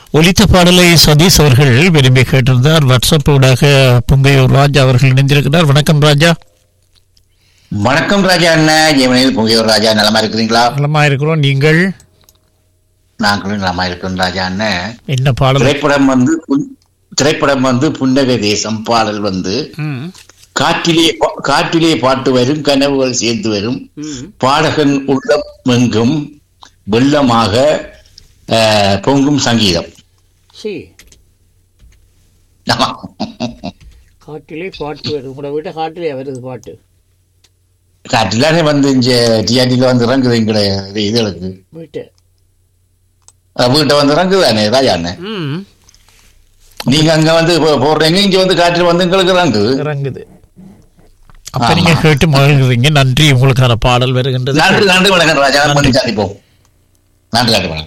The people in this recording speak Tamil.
ஒலித்த பாடலை சதீஷ் அவர்கள் விரும்பி கேட்டிருந்தார் வாட்ஸ்அப் ஊடாக பொங்கையூர் ராஜா அவர்கள் இணைந்திருக்கிறார் வணக்கம் ராஜா வணக்கம் ராஜா அண்ணன் ஜெயமணியில் புகையூர் ராஜா நலமா இருக்கிறீங்களா நலமா இருக்கிறோம் நீங்கள் நாங்களும் நலமா இருக்கிறோம் ராஜா அண்ணன் என்ன பாடல் திரைப்படம் வந்து புன்- திரைப்படம் வந்து புன்னகை தேசம் பாடல் வந்து ம், காற்றிலே பா- காற்றிலே பாட்டு வரும் கனவுகள் சேர்ந்து வரும் ம். பாடகன் உள்ளம் எங்கும் வெள்ளமாக அஹ், பொங்கும் சங்கீதம் சி ஆமா. காட்டிலே பாட்டு வருது உங்களோட வீட்டை காட்டிலே வருது பாட்டு காற்றிலானே வந்து இங்க டிஆர்டில வந்து இறங்குது எங்களை இது இதுகளுக்கு வீட்டை அஹ், வீட்டை வந்து இறங்குதானே ராஜா அண்ணன் ம் நீங்க அங்க வந்து போ- போடுறீங்க இங்க வந்து காற்றில் வந்து எங்களுக்கு இறங்குது இறங்குது அப்ப ஆமா. நீங்க கேட்டு மகிழ்கிறீங்க நன்றி உங்களுக்கான பாடல் வருகின்றது நன்றி நன்றி வணக்கம் ராஜா மீண்டும் சந்திப்போம் நன்றி நன்றி வணக்கம்